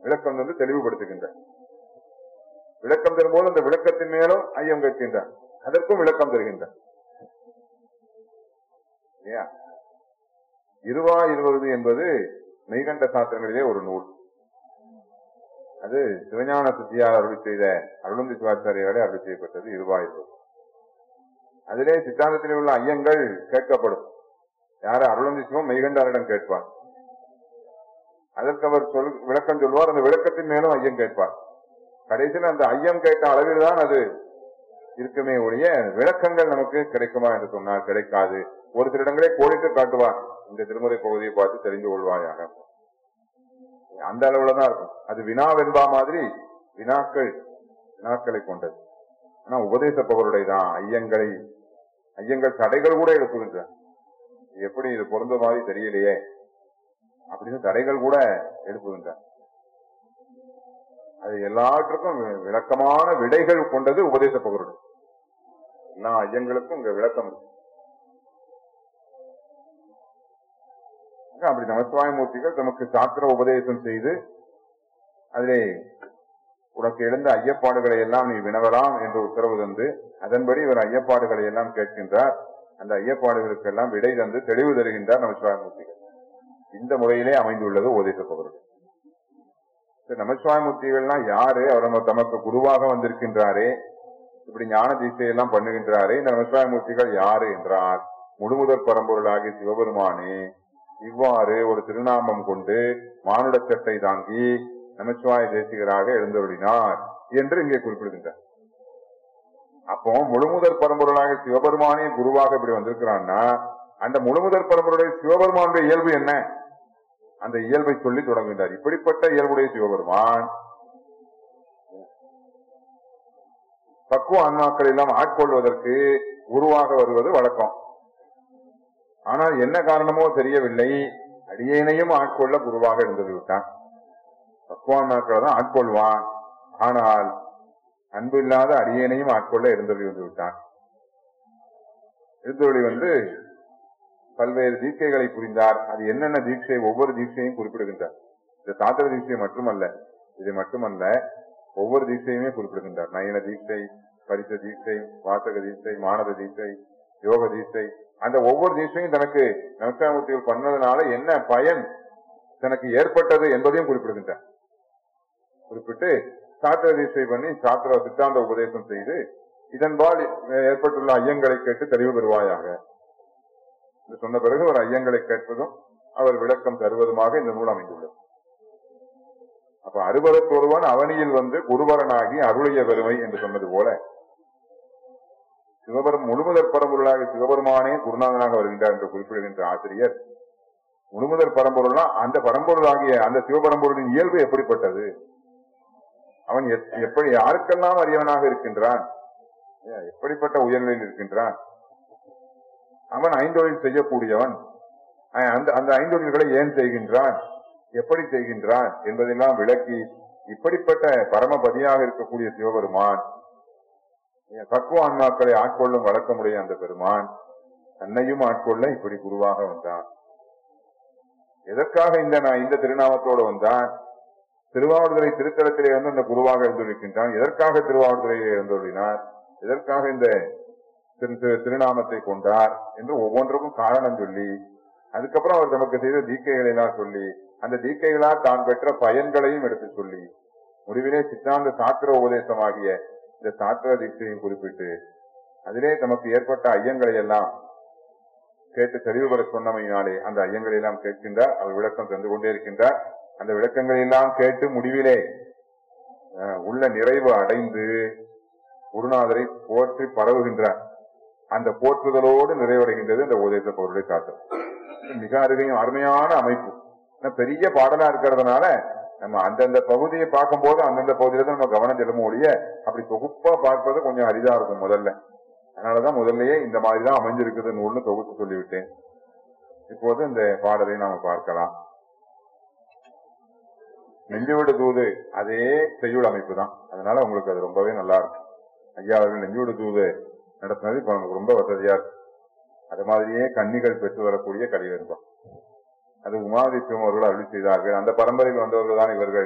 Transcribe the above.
விளக்கம் வந்து தெளிவுபடுத்துகின்றார் விளக்கம் தரும்போது அந்த விளக்கத்தின் மேலும் ஐயம் கேட்கின்றார் அதற்கும் விளக்கம் தருகின்றார் இல்லையா இருவா இருவது என்பது மெய்கண்ட சாஸ்திரங்களிலே ஒரு நூல் அது சிவஞான சித்தியார் அருள் செய்த அருளந்தி சிவாச்சாரியாலே அருள் செய்யப்பட்டது இருவா இருவது அதிலே சித்தாந்தத்தில் உள்ள ஐயங்கள் கேட்கப்படும் யார அருளந்தி சிவம் மெய்கண்டாரிடம் கேட்பார் அதற்கு அவர் சொல் விளக்கம் சொல்வார் அந்த விளக்கத்தின் மேலும் ஐயம் கேட்பார் கடைசியில் அந்த ஐயம் கேட்ட அளவில் தான் அது இருக்குமே ஒழிய விளக்கங்கள் நமக்கு கிடைக்குமா என்று சொன்னால் கிடைக்காது ஒரு சில இடங்களே கோடிட்டு காட்டுவார் இந்த திருமுறை பகுதியை பார்த்து தெரிந்து கொள்வாயாக அந்த அளவுல தான் இருக்கும் அது வினாவென்பா மாதிரி வினாக்கள் வினாக்களை கொண்டது ஆனா உபதேச பவருடைய தான் ஐயங்களை ஐயங்கள் தடைகள் கூட எழுப்புகின்றார் எப்படி இது பொருந்த மாதிரி தெரியலையே அப்படின்னு தடைகள் கூட எழுப்புகின்றார் அது எல்லாற்றுக்கும் வி- விளக்கமான விடைகள் கொண்டது உபதேச பகருடைய எல்லா ஐயங்களுக்கும் இங்க விளக்கம் இருக்கு ஆக அப்படி நமசிவாய மூர்த்திகள் நமக்கு சாஸ்திர உபதேசம் செய்து அதிலே உனக்கு எழுந்த ஐயப்பாடுகளை எல்லாம் நீ வினவலாம் என்று உத்தரவு தந்து அதன்படி இவர் ஐயப்பாடுகளை எல்லாம் கேட்கின்றார் அந்த ஐயப்பாடுகளுக்கெல்லாம் விடை தந்து தெளிவு தருகின்றார் நமசிவாய மூர்த்திகள் இந்த முறையிலே அமைந்துள்ளது உபதேச பகருடைய நமசிவாய மூர்த்திகள்லாம் யாரு அவர் நம்ம தமக்கு குருவாக வந்திருக்கின்றாரே இப்படி ஞான தீட்சையெல்லாம் பண்ணுகின்றாரே இந்த நமசிவாய மூர்த்திகள் யாரு என்றால் முழுமுதற் பரம்பொருளாகிய சிவபெருமானே இவ்வாறு ஒரு திருநாமம் கொண்டு மானுட சட்டை தாங்கி நமச்சிவாய தேசிகராக எழுந்தருளினார் என்று இங்கே குறிப்பிடுகின்றார் அப்போ முழுமுதற் பரம்பொருளாக சிவபெருமானே குருவாக இப்படி வந்திருக்கிறான்னா அந்த முழுமுதற் பரம்பொருடைய சிவபெருமானுடைய இயல்பு என்ன அந்த இயல்பை சொல்லி தொடங்குகின்றார் இப்படிப்பட்ட இயல்புடைய சிவபெருமான் பக்குவ ஆன்மாக்கள் எல்லாம் ஆட்கொள்வதற்கு குருவாக வருவது வழக்கம் ஆனால் என்ன காரணமோ தெரியவில்லை அடியேனையும் ஆட்கொள்ள குருவாக இருந்தது விட்டான் பக்குவான்மாக்களை தான் ஆட்கொள்வான் ஆனால் அன்பு இல்லாத அடியேனையும் ஆட்கொள்ள இருந்தொழி வந்து விட்டான் இருந்தொழி வந்து பல்வேறு தீட்சைகளை புரிந்தார் அது என்னென்ன தீட்சை ஒவ்வொரு தீட்சையும் குறிப்பிடுகின்றார் இந்த சாத்திர தீட்சை மட்டுமல்ல இது மட்டுமல்ல ஒவ்வொரு தீட்சையுமே குறிப்பிடுகின்றார் நயன தீட்சை பரிச தீட்சை வாசக தீட்சை மானத தீட்சை யோக தீட்சை அந்த ஒவ்வொரு தீட்சையும் தனக்கு நமஸ்காரமூர்த்திகள் பண்ணதுனால என்ன பயன் தனக்கு ஏற்பட்டது என்பதையும் குறிப்பிடுகின்றார் குறிப்பிட்டு சாத்திர தீட்சை பண்ணி சாத்திர சித்தாந்த உபதேசம் செய்து இதன்பால் ஏற்பட்டுள்ள ஐயங்களை கேட்டு தெளிவு பெறுவாயாக என்று சொன்ன பிறகு ஒரு ஐயங்களை கேட்பதும் அவர் விளக்கம் தருவதுமாக இந்த நூல் அமைந்துள்ளது அப்ப அறுபரத்தொருவன் அவனியில் வந்து குருவரனாகி அருளிய பெருமை என்று சொன்னது போல சிவபெரும் முழுமுதற் பரம்பொருளாக சிவபெருமானே குருநாதனாக வருகின்றார் என்று குறிப்பிடுகின்ற ஆசிரியர் முழுமுதற் பரம்பொருள்னா அந்த பரம்பொருளாகிய அந்த சிவபரம்பொருளின் இயல்பு எப்படிப்பட்டது அவன் எத்- எப்படி யாருக்கெல்லாம் அறியவனாக இருக்கின்றான் ஏன், எப்படிப்பட்ட உயர்நிலையில் இருக்கின்றான் அவன் ஐந்தொழில் செய்யக்கூடியவன் அஹ் அந்த அந்த ஐந்தொழில்களை ஏன் செய்கின்றான் எப்படி செய்கின்றான் என்பதெல்லாம் விளக்கி இப்படிப்பட்ட பரமபதியாக இருக்கக்கூடிய சிவபெருமான் ஏன், பக்குவ ஆன்மாக்களை ஆட்கொள்ளும் வழக்கமுடைய அந்த பெருமான் தன்னையும் ஆட்கொள்ள இப்படி குருவாக வந்தான் எதற்காக இந்த நான் இந்த திருநாமத்தோடு வந்தான் திருவாவூர்துறை திருத்தலத்திலே வந்து அந்த குருவாக இருந்திருக்கின்றான் எதற்காக திருவாவூர்துறையிலே இருந்துள்ளினார் எதற்காக இந்த திரு- திரு- திருநாமத்தை கொண்டார் என்று ஒவ்வொன்றுக்கும் காரணம் சொல்லி அதுக்கப்புறம் அவர் நமக்கு செய்த தீக்கைகளை எல்லாம் சொல்லி அந்த தீக்கைகளால் தான் பெற்ற பயன்களையும் எடுத்து சொல்லி முடிவிலே சித்தாந்த சாத்திர உபதேசமாகிய இந்த சாத்திர தீட்சையும் குறிப்பிட்டு அதிலே நமக்கு ஏற்பட்ட ஐயங்களை எல்லாம் கேட்டு தெளிவு பெற சொன்னமையினாலே அந்த ஐயங்களை எல்லாம் கேட்கின்றார் அவர் விளக்கம் தந்து கொண்டே இருக்கின்றார் அந்த விளக்கங்களை எல்லாம் கேட்டு முடிவிலே அஹ், உள்ள நிறைவு அடைந்து குருநாதரை போற்றி பரவுகின்றார் அந்த போற்றுதலோடு நிறைவடைகின்றது இந்த உபதேச பொருளை காட்டும் மிக அருகையும் அருமையான அமைப்பு ஏன்னா பெரிய பாடலா இருக்கிறதுனால நம்ம அந்தந்த பகுதியை பார்க்கும்போது அந்தந்த பகுதியில தான் நம்ம கவனம் செலுத்த ஒழிய அப்படி தொகுப்பா பார்ப்பது கொஞ்சம் அரிதா இருக்கும் முதல்ல அதனாலதான் முதல்லயே இந்த மாதிரி தான் அமைஞ்சிருக்குது நூல்னு தொகுத்து சொல்லிவிட்டேன் இப்போது இந்த பாடலை நாம பார்க்கலாம் நெஞ்சுவிடு தூது அதே செய்யுள் அமைப்பு தான் அதனால உங்களுக்கு அது ரொம்பவே நல்லா இருக்கும் ஐயா அவர்கள் நெஞ்சுவிடு தூது நடத்தினது இப்ப நமக்கு ரொம்ப வசதியா இருக்கு அது மாதிரியே கன்னிகள் பெற்று வரக்கூடிய கலிவென்பம் அது உமாதித்யம் அவர்கள் அருள் செய்தார்கள் அந்த பரம்பரையில் வந்தவர்கள் தான் இவர்கள்